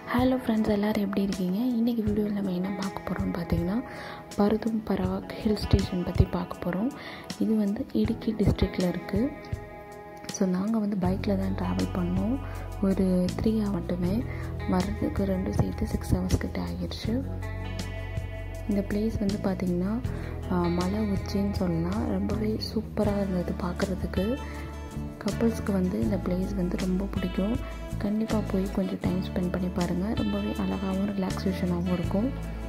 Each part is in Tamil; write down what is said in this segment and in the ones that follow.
ஹலோ ஃப்ரெண்ட்ஸ் எல்லோரும் எப்படி இருக்கீங்க இன்றைக்கி வீடியோவில் நம்ம என்ன பார்க்க போகிறோம்னு பார்த்தீங்கன்னா பருதும் பரவாக் ஹில் ஸ்டேஷன் பற்றி பார்க்க போகிறோம் இது வந்து இடுக்கி டிஸ்ட்ரிக்டில் இருக்குது ஸோ நாங்கள் வந்து பைக்கில் தான் ட்ராவல் பண்ணோம் ஒரு த்ரீ ஹவர் மட்டுமே வர்றதுக்கு ரெண்டும் சேர்த்து சிக்ஸ் ஹவர்ஸ் கிட்ட ஆகிடுச்சு இந்த பிளேஸ் வந்து பார்த்திங்கன்னா மலை உச்சின்னு சொல்லலாம் ரொம்பவே சூப்பராக இருந்தது பார்க்குறதுக்கு கப்புள்ஸ்க்கு வந்து இந்த பிளேஸ் வந்து ரொம்ப பிடிக்கும் கண்டிப்பாக போய் கொஞ்சம் டைம் ஸ்பெண்ட் பண்ணி பாருங்கள் ரொம்பவே அழகாகவும் ரிலாக்ஸேஷனாகவும் இருக்கும்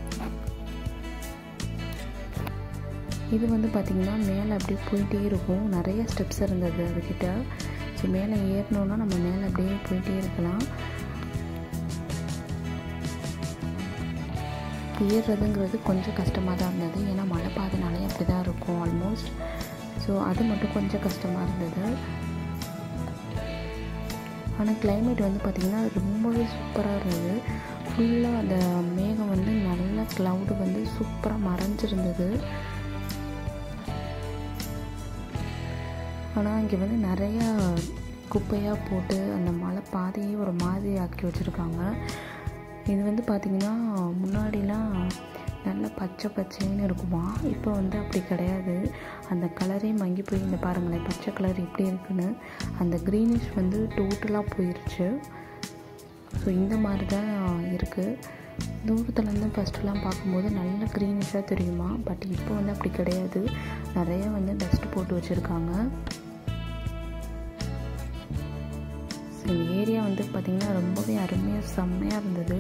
இது வந்து பார்த்திங்கன்னா மேலே அப்படியே போயிட்டே இருக்கும் நிறைய ஸ்டெப்ஸ் இருந்தது அதுக்கிட்ட ஸோ மேலே ஏறினோன்னா நம்ம மேலே அப்படியே போயிட்டே இருக்கலாம் ஏறுறதுங்கிறது கொஞ்சம் கஷ்டமாக தான் இருந்தது ஏன்னா மழை பாதைனாலே அப்படி தான் இருக்கும் ஆல்மோஸ்ட் ஸோ அது மட்டும் கொஞ்சம் கஷ்டமாக இருந்தது ஆனால் கிளைமேட் வந்து பார்த்திங்கன்னா ரொம்பவே சூப்பராக இருந்தது ஃபுல்லாக அந்த மேகம் வந்து நல்ல க்ளவுடு வந்து சூப்பராக மறைஞ்சிருந்தது ஆனால் இங்கே வந்து நிறையா குப்பையாக போட்டு அந்த மலை பாதையே ஒரு மாதிரி ஆக்கி வச்சுருக்காங்க இது வந்து பார்த்திங்கன்னா முன்னாடிலாம் நல்ல பச்சை பச்சைன்னு இருக்குமா இப்போ வந்து அப்படி கிடையாது அந்த கலரே மங்கி போய் இந்த பாருங்களேன் பச்சை கலர் எப்படி இருக்குன்னு அந்த க்ரீனிஷ் வந்து டோட்டலாக போயிடுச்சு ஸோ இந்த மாதிரி தான் இருக்குது தூரத்துலேருந்து ஃபஸ்ட்டுலாம் பார்க்கும்போது நல்ல க்ரீனிஷாக தெரியுமா பட் இப்போ வந்து அப்படி கிடையாது நிறைய வந்து டஸ்ட் போட்டு வச்சுருக்காங்க ஸோ இந்த ஏரியா வந்து பார்த்திங்கன்னா ரொம்பவே அருமையாக செம்மையாக இருந்தது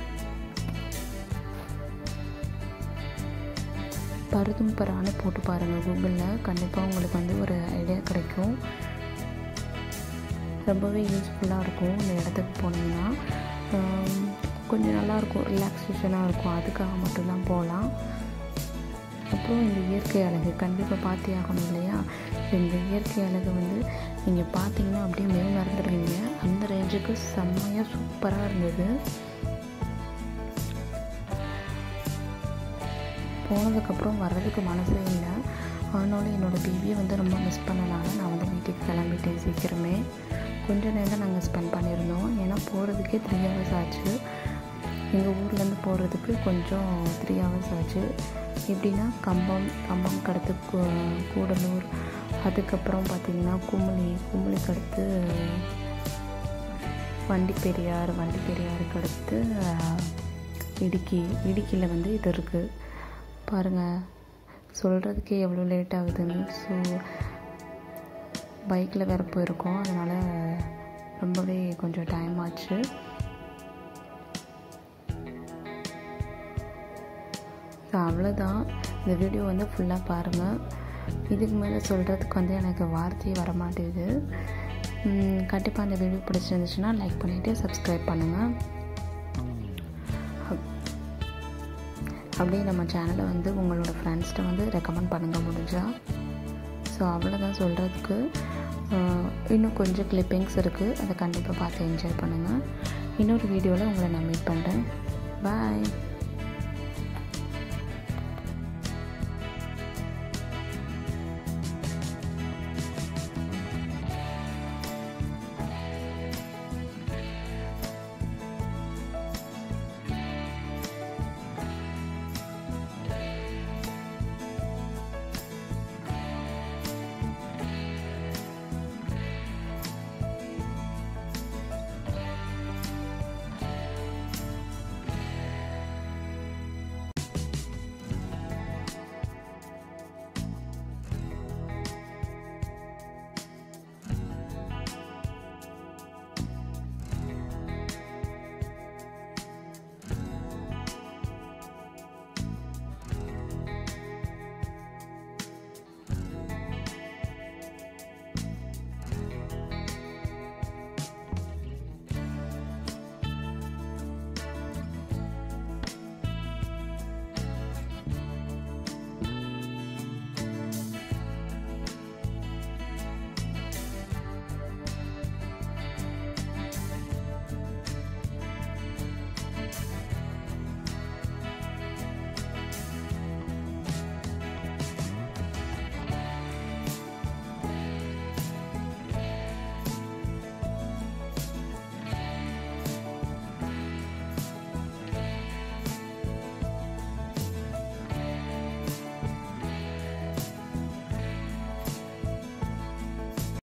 பருதும் பரான்னு போட்டு பாருங்கள் கூகுளில் கண்டிப்பாக உங்களுக்கு வந்து ஒரு ஐடியா கிடைக்கும் ரொம்பவே யூஸ்ஃபுல்லாக இருக்கும் இந்த இடத்துக்கு போனீங்கன்னா கொஞ்சம் நல்லாயிருக்கும் ரிலாக்ஸேஷனாக இருக்கும் அதுக்காக மட்டும்தான் போகலாம் அப்புறம் இந்த இயற்கை அழகு கண்டிப்பாக பார்த்தே ஆகணும் இல்லையா இந்த இயற்கை அழகு வந்து நீங்கள் பார்த்தீங்கன்னா அப்படியே மேல் மறந்துடுவீங்க அந்த ரேஞ்சுக்கு செம்மையாக சூப்பராக இருந்தது போனதுக்கப்புறம் வர்றதுக்கு மனசே இல்லை ஆனாலும் என்னோடய பேபியை வந்து ரொம்ப மிஸ் பண்ணனால நான் வந்து வீட்டுக்கு கிளம்பிட்டேன் சீக்கிரமே கொஞ்ச நேரம் நாங்கள் ஸ்பெண்ட் பண்ணியிருந்தோம் ஏன்னா போகிறதுக்கே த்ரீ ஹவர்ஸ் ஆச்சு எங்கள் ஊர்லேருந்து போகிறதுக்கு கொஞ்சம் த்ரீ ஹவர்ஸ் ஆச்சு எப்படின்னா கம்பம் கம்பம் கடத்து கூடலூர் அதுக்கப்புறம் பார்த்திங்கன்னா குமுளி குமுளிக்கு அடுத்து வண்டி பெரியார் வண்டி பெரியாருக்கு அடுத்து இடுக்கி இடுக்கியில் வந்து இது இருக்குது பாருங்கள் சொல்கிறதுக்கே எவ்வளோ லேட் ஆகுதுன்னு ஸோ பைக்கில் வேறு போயிருக்கோம் அதனால் ரொம்பவே கொஞ்சம் டைம் ஆச்சு ஸோ அவ்வளோதான் இந்த வீடியோ வந்து ஃபுல்லாக பாருங்கள் இதுக்கு மேலே சொல்கிறதுக்கு வந்து எனக்கு வார்த்தையே வர மாட்டேங்குது கண்டிப்பாக அந்த வீடியோ பிடிச்சிருந்துச்சுன்னா லைக் பண்ணிவிட்டு சப்ஸ்கிரைப் பண்ணுங்கள் அப்படியே நம்ம சேனலை வந்து உங்களோட ஃப்ரெண்ட்ஸ்கிட்ட வந்து ரெக்கமெண்ட் பண்ணுங்க முடிஞ்சால் ஸோ அவ்வளோதான் சொல்கிறதுக்கு இன்னும் கொஞ்சம் கிளிப்பிங்ஸ் இருக்குது அதை கண்டிப்பாக பார்த்து என்ஜாய் பண்ணுங்கள் இன்னொரு வீடியோவில் உங்களை நான் மீட் பண்ணுறேன் பாய்